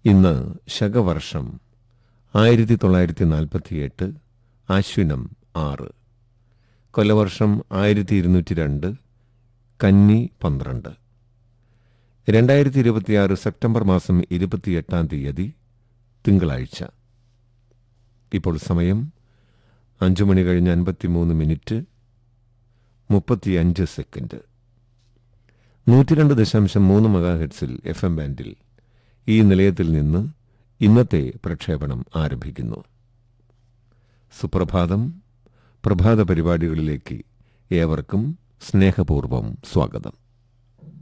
ഇന്ന് ശകവർഷം ആയിരത്തി തൊള്ളായിരത്തി നാൽപ്പത്തിയെട്ട് ആശ്വിനം ആറ് കൊലവർഷം ആയിരത്തി ഇരുന്നൂറ്റി രണ്ട് കന്നി പന്ത്രണ്ട് രണ്ടായിരത്തി ഇരുപത്തിയാറ് സെപ്റ്റംബർ മാസം ഇരുപത്തിയെട്ടാം തീയതി തിങ്കളാഴ്ച ഇപ്പോൾ സമയം അഞ്ചു മണി കഴിഞ്ഞ് അൻപത്തിമൂന്ന് മിനിറ്റ് മുപ്പത്തിയഞ്ച് സെക്കൻഡ് നൂറ്റിരണ്ട് ദശാംശം മൂന്ന് മെഗാ ഹെഡ്സിൽ എഫ് എം ബാൻഡിൽ ഈ നിലയത്തിൽ നിന്ന് ഇന്നത്തെ പ്രക്ഷേപണം ആരംഭിക്കുന്നു സുപ്രഭാതം പ്രഭാത പരിപാടികളിലേക്ക് ഏവർക്കും സ്നേഹപൂർവം സ്വാഗതം